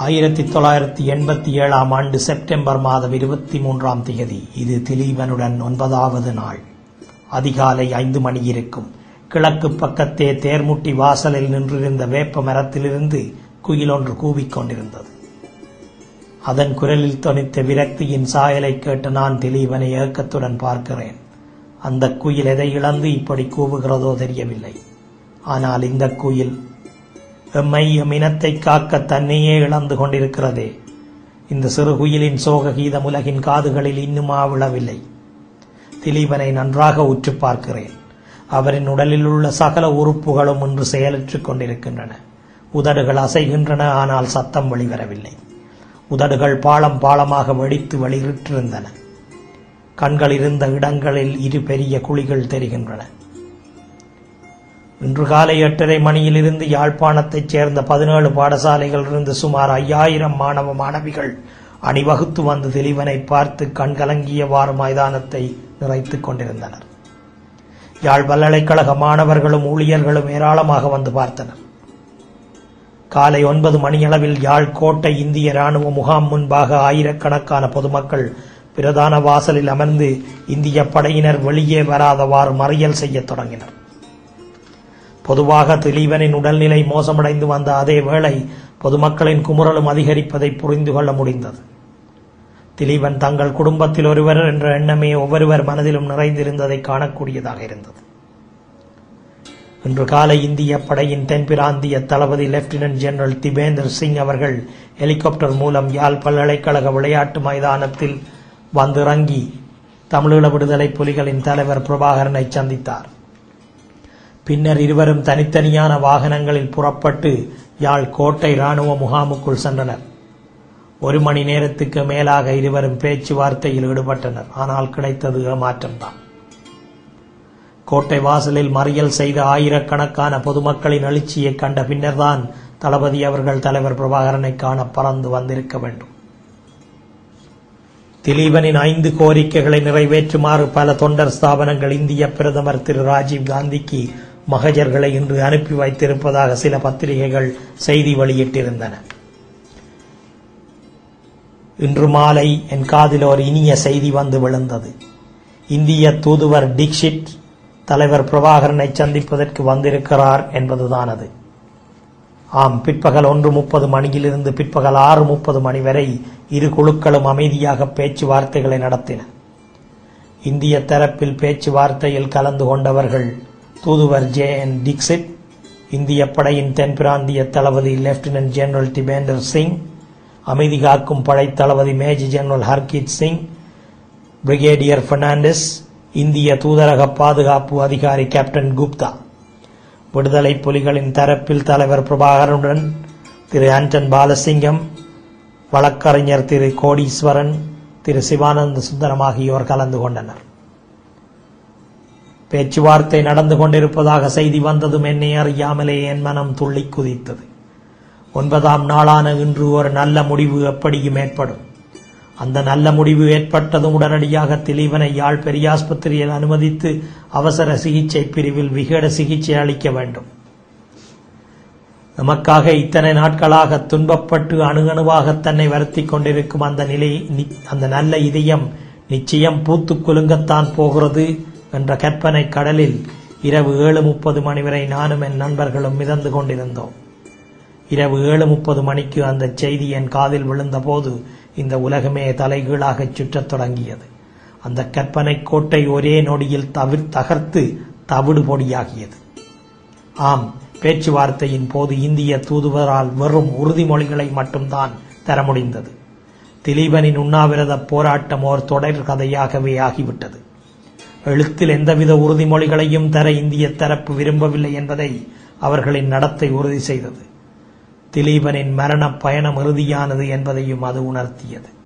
ஆயிரத்தி தொள்ளாயிரத்தி எண்பத்தி ஏழாம் ஆண்டு செப்டம்பர் மாதம் இருபத்தி மூன்றாம் திகதி இது திலீபனுடன் ஒன்பதாவது நாள் அதிகாலை ஐந்து மணி இருக்கும் கிழக்கு பக்கத்தே தேர்முட்டி வாசலில் நின்றிருந்த வேப்ப மரத்திலிருந்து குயில் ஒன்று கூவிக்கொண்டிருந்தது அதன் குரலில் தொனித்த விரக்தியின் சாயலை கேட்டு நான் திலீபனை ஏக்கத்துடன் பார்க்கிறேன் அந்த குயில் எதை இழந்து இப்படி கூவுகிறதோ தெரியவில்லை ஆனால் இந்த குயில் எம்மை எம் இனத்தை காக்க தன்னையே இழந்து கொண்டிருக்கிறதே இந்த சிறு குயிலின் சோக கீதம் உலகின் காதுகளில் இன்னுமா விழவில்லை திலீபனை நன்றாக உற்று பார்க்கிறேன் அவரின் உடலில் உள்ள சகல உறுப்புகளும் இன்று செயலற்றுக் கொண்டிருக்கின்றன உதடுகள் அசைகின்றன ஆனால் சத்தம் வெளிவரவில்லை உதடுகள் பாலம் பாலமாக வெடித்து வெளியிட்டிருந்தன கண்கள் இருந்த இடங்களில் இரு பெரிய குழிகள் தெரிகின்றன இன்று காலை எட்டரை மணியிலிருந்து யாழ்ப்பாணத்தைச் சேர்ந்த பதினேழு பாடசாலைகளிலிருந்து சுமார் ஐயாயிரம் மாணவ மாணவிகள் அணிவகுத்து வந்து திலீவனை பார்த்து கண்கலங்கியவாறு மைதானத்தை நிறைத்துக் கொண்டிருந்தனர் யாழ் பல்கலைக்கழக மாணவர்களும் ஊழியர்களும் ஏராளமாக வந்து பார்த்தனர் காலை ஒன்பது மணியளவில் யாழ் கோட்டை இந்திய ராணுவ முகாம் முன்பாக ஆயிரக்கணக்கான பொதுமக்கள் பிரதான வாசலில் அமர்ந்து இந்திய படையினர் வெளியே வராதவாறு மறியல் செய்யத் தொடங்கினர் பொதுவாக திலீபனின் உடல்நிலை மோசமடைந்து வந்த அதே வேளை பொதுமக்களின் குமுறலும் அதிகரிப்பதை புரிந்து கொள்ள முடிந்தது திலீபன் தங்கள் குடும்பத்தில் ஒருவர் என்ற எண்ணமே ஒவ்வொருவர் மனதிலும் நிறைந்திருந்ததை காணக்கூடியதாக இருந்தது இன்று காலை இந்திய படையின் தென்பிராந்திய தளபதி லெப்டினன்ட் ஜெனரல் திபேந்தர் சிங் அவர்கள் ஹெலிகாப்டர் மூலம் யாழ் பல்கலைக்கழக விளையாட்டு மைதானத்தில் வந்திறங்கி தமிழீழ விடுதலை புலிகளின் தலைவர் பிரபாகரனை சந்தித்தார் பின்னர் இருவரும் தனித்தனியான வாகனங்களில் புறப்பட்டு யாழ் கோட்டை ராணுவ முகாமுக்குள் சென்றனர் ஒரு மணி நேரத்துக்கு மேலாக இருவரும் பேச்சுவார்த்தையில் ஈடுபட்டனர் ஆனால் கிடைத்தது ஏமாற்றம்தான் கோட்டை வாசலில் மறியல் செய்த ஆயிரக்கணக்கான பொதுமக்களின் எழுச்சியை கண்ட பின்னர்தான் தளபதி அவர்கள் தலைவர் பிரபாகரனை காண பறந்து வந்திருக்க வேண்டும் திலீபனின் ஐந்து கோரிக்கைகளை நிறைவேற்றுமாறு பல தொண்டர் ஸ்தாபனங்கள் இந்திய பிரதமர் திரு ராஜீவ் காந்திக்கு மகஜர்களை இன்று அனுப்பி வைத்திருப்பதாக சில பத்திரிகைகள் செய்தி வெளியிட்டிருந்தன இன்று மாலை என் காதில் ஒரு இனிய செய்தி வந்து விழுந்தது இந்திய தூதுவர் தீக்ஷித் தலைவர் பிரபாகரனை சந்திப்பதற்கு வந்திருக்கிறார் என்பதுதான் அது ஆம் பிற்பகல் ஒன்று முப்பது மணியிலிருந்து பிற்பகல் ஆறு முப்பது மணி வரை இரு குழுக்களும் அமைதியாக பேச்சுவார்த்தைகளை நடத்தின இந்திய தரப்பில் பேச்சுவார்த்தையில் கலந்து கொண்டவர்கள் தூதுவர் ஜே என் தீக்ஷித் இந்திய படையின் தென் பிராந்திய தளபதி லெப்டினன்ட் ஜெனரல் திபேந்தர் சிங் அமைதி காக்கும் படை தளபதி major general Harkeet Singh brigadier Fernandes இந்திய தூதரக பாதுகாப்பு அதிகாரி கேப்டன் குப்தா விடுதலை புலிகளின் தரப்பில் தலைவர் பிரபாகரனுடன் திரு ஆண்டன் பாலசிங்கம் வழக்கறிஞர் திரு கோடீஸ்வரன் திரு சிவானந்த சுந்தரம் ஆகியோர் கலந்து கொண்டனர் பேச்சுவார்த்தை நடந்து கொண்டிருப்பதாக செய்தி வந்ததும் என்னை அறியாமலே என் மனம் துள்ளி குதித்தது ஒன்பதாம் நாளான இன்று ஒரு நல்ல முடிவு எப்படியும் ஏற்படும் அந்த நல்ல முடிவு ஏற்பட்டதும் உடனடியாக திலீபனை யாழ் பெரியாஸ்பத்திரியில் அனுமதித்து அவசர சிகிச்சை பிரிவில் விகேட சிகிச்சை அளிக்க வேண்டும் நமக்காக இத்தனை நாட்களாக துன்பப்பட்டு அணுகணுவாக தன்னை வருத்திக் கொண்டிருக்கும் அந்த நிலை அந்த நல்ல இதயம் நிச்சயம் பூத்து குலுங்கத்தான் போகிறது என்ற கற்பனை கடலில் இரவு ஏழு முப்பது மணி வரை நானும் என் நண்பர்களும் மிதந்து கொண்டிருந்தோம் இரவு ஏழு முப்பது மணிக்கு அந்த செய்தி என் காதில் விழுந்தபோது இந்த உலகமே தலைகீழாகச் சுற்றத் தொடங்கியது அந்த கற்பனை கோட்டை ஒரே நொடியில் தவிர் தகர்த்து தவிடு பொடியாகியது ஆம் பேச்சுவார்த்தையின் போது இந்திய தூதுவரால் வெறும் உறுதிமொழிகளை மட்டும்தான் தர முடிந்தது திலீபனின் உண்ணாவிரத போராட்டம் ஓர் தொடர் கதையாகவே ஆகிவிட்டது எழுத்தில் எந்தவித உறுதிமொழிகளையும் தர இந்திய தரப்பு விரும்பவில்லை என்பதை அவர்களின் நடத்தை உறுதி செய்தது திலீபனின் மரண பயணம் இறுதியானது என்பதையும் அது உணர்த்தியது